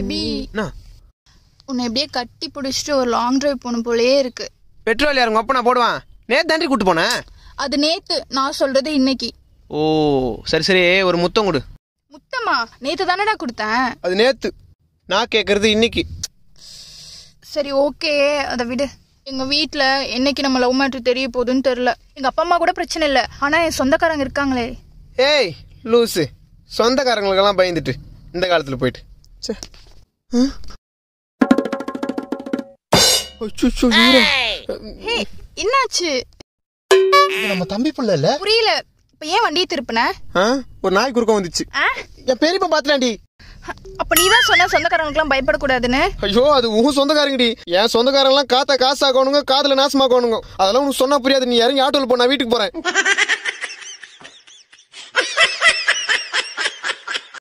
Baby என்ன உன்னை எப்படியே கட்டி பிடிச்சிட்டு ஒரு லாங் டிரைவ் போகணும் போலயே இருக்கு பெட்ரோல் யாருங்க அப்ப நான் போடுவான் நேத்து தாண்டி கூட்டு போனேன் அது நேத்து நான் சொல்றது இன்னைக்கு ஓ சரி சரி ஒரு முத்தம் கொடு முத்தம்மா நேத்து தானடா கொடுத்தேன் அது நேத்து நான் கேட்கறது இன்னைக்கு சரி ஓகே அதை விடு எங்க வீட்ல என்னைக்கு நம்ம லவ் மேட்ரு தெரிய போகுதுன்னு தெரியல எங்க அப்பா அம்மா கூட பிரச்சனை இல்லை ஆனா என் சொந்தக்காரங்க இருக்காங்களே ஏய் லூசு சொந்தக்காரங்களுக்கெல்லாம் பயந்துட்டு இந்த காலத்துல போயிட்டு ச்சே. ஆ? அச்சச்சோ, இவரா? ஹே என்னாச்சு இது நம்ம தம்பி புள்ள இல்ல புரியல இப்ப ஏன் வண்டியை திருப்பின ஆ? ஒரு நாய் குறுக்கம் வந்துச்சு ஆ? என் பெரியப்பா பாத்துலாண்டி அப்ப நீ தான் சொன்ன சொந்தக்காரங்களுக்குலாம் பயப்படக்கூடாதுன்னு ஐயோ அது உன் சொந்தக்காரங்கடி என் சொந்தக்காரங்களாம் காத்த காசாக்கணுங்க காதுல நாசமாக்கணுங்க அதெல்லாம் உனக்கு சொன்னா புரியாது நீ இறங்கி ஆட்டோல போ நான் வீட்டுக்கு போறேன்